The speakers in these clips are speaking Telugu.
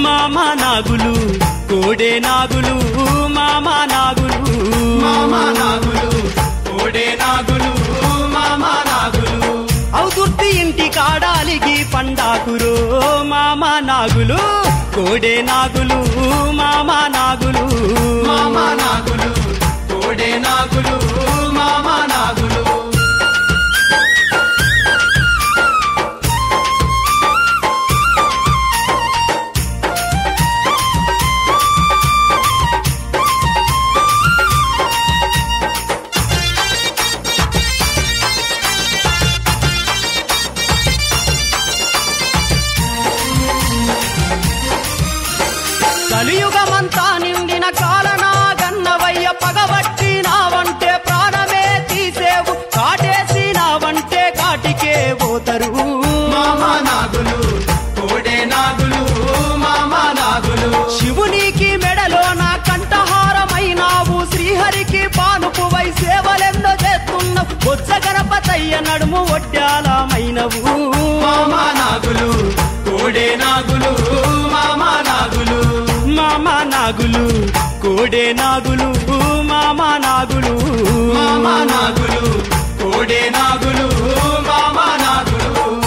మామ నాగులు కోడే నాగులు మామ నాగులు మామ నాగులు కోడే నాగులు మామ నాగులు అవుదుర్తి ఇంటి కాడాలిగి పండాకురో మామ నాగులు కోడే నాగులు మామ నాగులు మామ నాగులు కోడే నాగులు మామ నాగులు కలియుగమంతా నిండిన కాలనా గన్నవయ్య పగబట్టి నావంటే ప్రాణమే తీసేవు కాటేసి నావంటే కాటికే పోతరు మామ నాగులు కోడే నాగులు మామ నాగులు శివునికి మెడలో నా కంఠహారమైనావు శ్రీహరికి పానుపువై సేవలెందో చేస్తున్నావు బొత్స గణపతయ్య నడుము ఒడ్డాలమైనవు మామ నాగులు కోడే నాగులు మామ నాగులు మామ నాగులు కోడే నాగులు మామ నాగులు మామ నాగులు కోడే నాగులు మామ నాగులు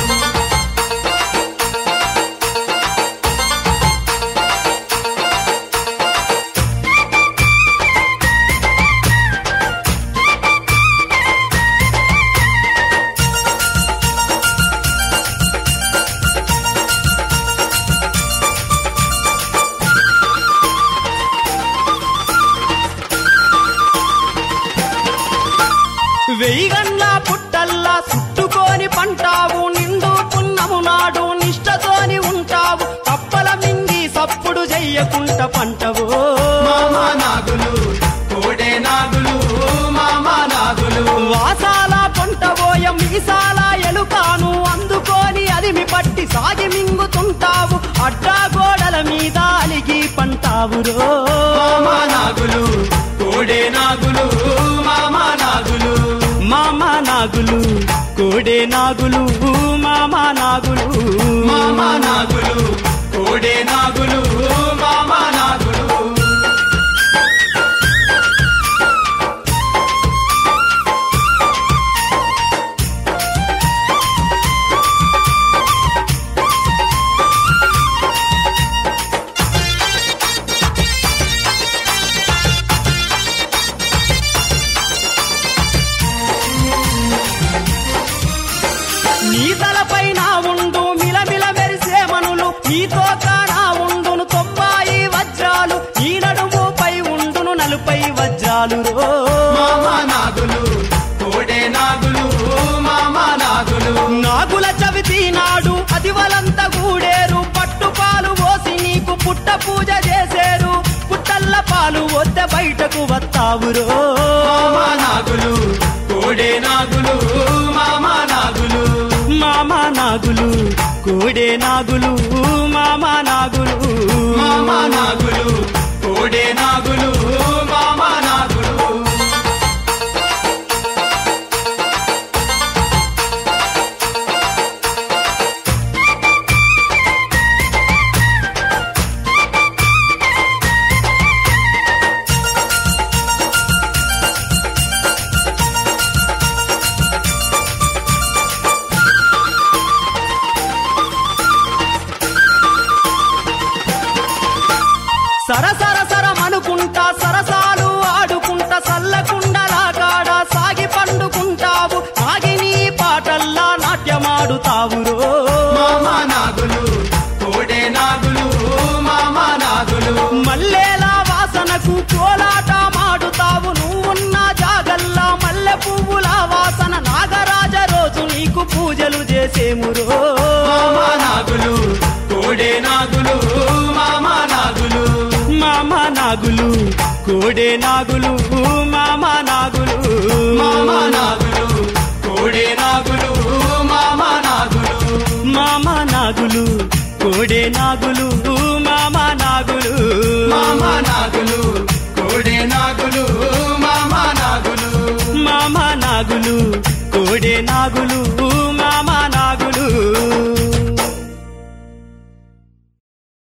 వెయ్యిగండ్ల పుట్టల్లా చుట్టుకొని పంటావు నిండు పున్నము నాడు నిష్టతోని ఉంటావు కప్పల మింగి సప్పుడు చెయ్యకుంట పంటవు మామ నాగులు కోడే నాగులు మామ నాగులు వాసాల పొంటబోయ మీసాల ఎలుకాను అందుకొని అదిమి పట్టి సాగి మింగుతుంటావు అడ్డా గోడల మీద అలిగి పంటావురో మామ నాగులు కోడే నాగులు మామ నాగులు మామ నాగులు కోడే నాగులు మామ నాగులు మామ నాగులు కోడే నాగులు మామ నాగులు నీ తలపైన ఉండు మిలమిల మెరిసే మనులు నీతో కానా ఉండును తొంభాయి వజ్రాలు నీ నడుముపై ఉండును నలుపై వజ్రాలు రో మామ నాగులు కోడే నాగులు మామ నాగులు నాగుల చవితి నాడు అదివలంత గూడేరు పట్టు పాలు పోసి నీకు పుట్ట పూజ చేసేరు పుట్టల్ల పాలు వద్ద బయటకు వస్తావురో మామ నాగులు కోడే నాగులు మామ నాగులు మామ నాగులు కోడే నాగులు మామ నాగులు మామ నాగులు కోడే నాగులు మామ నాగులు సరసర సరమనుకుంటా సరసాలు ఆడుకుంటా సల్లకుండలా కాడ సాగి పండుకుంటావు సాగి నీ పాటల్లా నాట్యమాడుతావురో మామ నాగులు కోడే నాగులు మామ నాగులు మల్లేలా వాసనకు కోలాట మాడుతావు నువ్వున్న జాగల్లా మల్లె పువ్వుల వాసన నాగరాజ రోజు నీకు పూజలు చేసేమురో మామ నాగులు కోడే నాగులు మామ నాగులు మామ నాగులు కోడే నాగులు మామ నాగులు మామ నాగులు కోడే నాగులు మామ నాగులు మామ నాగులు కోడే నాగులు మామ నాగులు మామ నాగులు కోడే నాగులు మామ నాగులు మామ నాగులు కోడే నాగులు